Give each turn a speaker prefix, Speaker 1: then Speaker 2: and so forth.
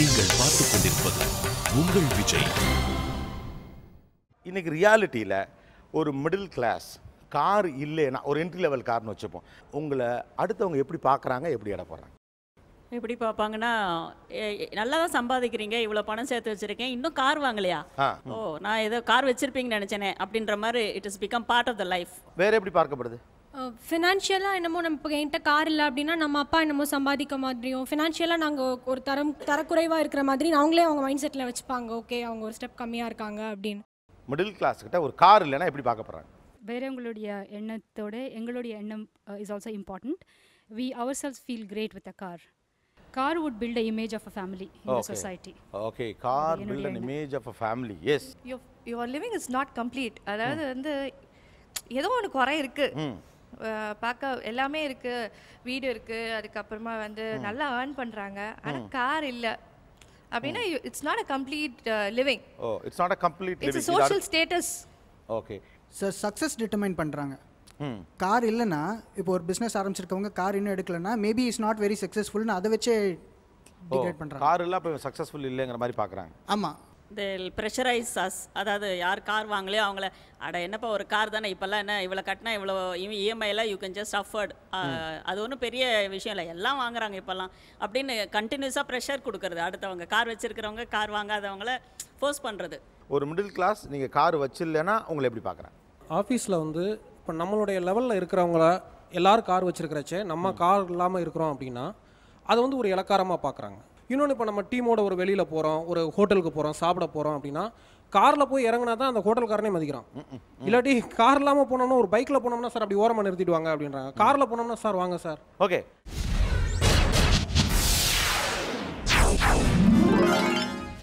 Speaker 1: நீங்கள் பார்த்துக் கொண்டிருப்பது உங்கள் விஜய்
Speaker 2: இன்னைக்கு ரியாலிட்டியில் ஒரு மிடில் கிளாஸ் கார் இல்லைன்னா ஒரு என்ட்ரி லெவல் கார்னு வச்சுப்போம் உங்களை அடுத்தவங்க எப்படி பார்க்குறாங்க எப்படி இட போகிறாங்க
Speaker 3: எப்படி பார்ப்பாங்கன்னா எ- எ- நல்லா தான் சம்பாதிக்கிறீங்க இவ்வளோ பணம் சேர்த்து வச்சிருக்கேன் இன்னும் கார் வாங்கலையா
Speaker 2: ஆ.
Speaker 3: ஓ நான் ஏதோ கார் வச்சிருப்பீங்கன்னு நினச்சேனே அப்படின்ற மாதிரி it is become part of the life
Speaker 2: வேற எப்படி பார்க்கப்படுது
Speaker 4: ஃபினான்ஷியலாக என்னமோ நம்ம இப்போ என்கிட்ட கார் இல்லை அப்படின்னா நம்ம அப்பா என்னமோ சம்பாதிக்க மாதிரியும் ஃபினான்ஷியலாக நாங்கள் ஒரு தரம் தரக்குறைவாக இருக்கிற மாதிரி அவங்களே அவங்க மைண்ட் செட்டில் வச்சுப்பாங்க ஓகே அவங்க ஒரு ஸ்டெப் கம்மியாக இருக்காங்க அப்படின்னு
Speaker 2: மிடில் கிளாஸ் கிட்ட ஒரு கார் இல்லைன்னா எப்படி பார்க்கப்படுறாங்க
Speaker 5: வேறவங்களுடைய எண்ணத்தோட எங்களுடைய எண்ணம் is also important we ourselves feel great with a car car would build a image of a family in the
Speaker 2: Okay.
Speaker 5: Society
Speaker 2: okay car
Speaker 5: என்னுடைய
Speaker 2: பில்ட் அன்
Speaker 5: எண்ணம்.
Speaker 2: Image of a family as
Speaker 6: your living is not complete அதாவது வந்து ஏதோ ஒன்று குறை இருக்கு
Speaker 2: ம்
Speaker 6: அஹ் பார்க்க எல்லாமே இருக்கு வீடு இருக்கு அதுக்கப்புறமா வந்து நல்லா ஏர்ன் பண்றாங்க ஆனா கார் இல்ல அப்படின்னா it's not a complete living
Speaker 2: oh it's not a complete
Speaker 6: it's social status
Speaker 2: okay
Speaker 7: sir success determine பண்ணுறாங்க
Speaker 2: ம்
Speaker 7: கார் இல்லைன்னா இப்போ ஒரு பிஸ்னஸ் ஆரம்பிச்சிருக்கவங்க கார் இன்னும் எடுக்கலன்னா மேபி இஸ் நாட் வெரி சக்ஸஸ்ஃபுல்னு அதை வச்சே
Speaker 2: ஓ
Speaker 7: டிகிரேட் பண்ணுறாங்க
Speaker 2: கார் இல்லை அப்போ சக்ஸஸ்ஃபுல் இல்லைங்கிற மாதிரி பார்க்குறாங்க
Speaker 7: ஆமாம்
Speaker 3: தில் ப்ரெஷரைஸ் அஸ் அதாவது யார் கார் வாங்கலையோ அவங்கள அட என்னப்பா ஒரு கார் தானே இப்போல்லாம் என்ன இவ்வளோ கட்டினா இவ்வளோ இஎம்ஐயில் யூ கேன் ஜஸ்ட் அஃபோர்ட் அது ஒன்றும் பெரிய விஷயம் இல்லை எல்லாம் வாங்குறாங்க இப்போல்லாம் அப்படின்னு கண்டினியூஸாக ப்ரெஷர் கொடுக்கறது அடுத்தவங்க கார் வச்சிருக்கிறவங்க கார் வாங்காதவங்கள ஃபோர்ஸ் பண்ணுறது
Speaker 2: ஒரு மிடில் கிளாஸ் நீங்கள் கார் வச்சில்லைன்னா உங்களை எப்படி பார்க்குறாங்க
Speaker 8: ஆஃபீஸில் வந்து இப்போ நம்மளுடைய லெவலில் இருக்கிறவங்கள எல்லாரும் கார் வச்சிருக்கிறச்சே நம்ம கார் இல்லாமல் இருக்கிறோம் அப்படின்னா அதை வந்து ஒரு இலக்காரமாக பார்க்குறாங்க இன்னொன்று இப்போ நம்ம டீமோட ஒரு வெளியில் போகிறோம் ஒரு ஹோட்டலுக்கு போகிறோம் சாப்பிட போகிறோம் அப்படின்னா காரில் போய் இறங்குனா தான் அந்த ஹோட்டல்காரனே மதிக்கிறான் இல்லாட்டி கார் இல்லாமல் போனோம்னா ஒரு பைக்கில் போனோம்னா சார் அப்படி ஓரமாக நிறுத்திடுவாங்க அப்படின்றாங்க காரில் போனோம்னா சார் வாங்க சார்
Speaker 2: ஓகே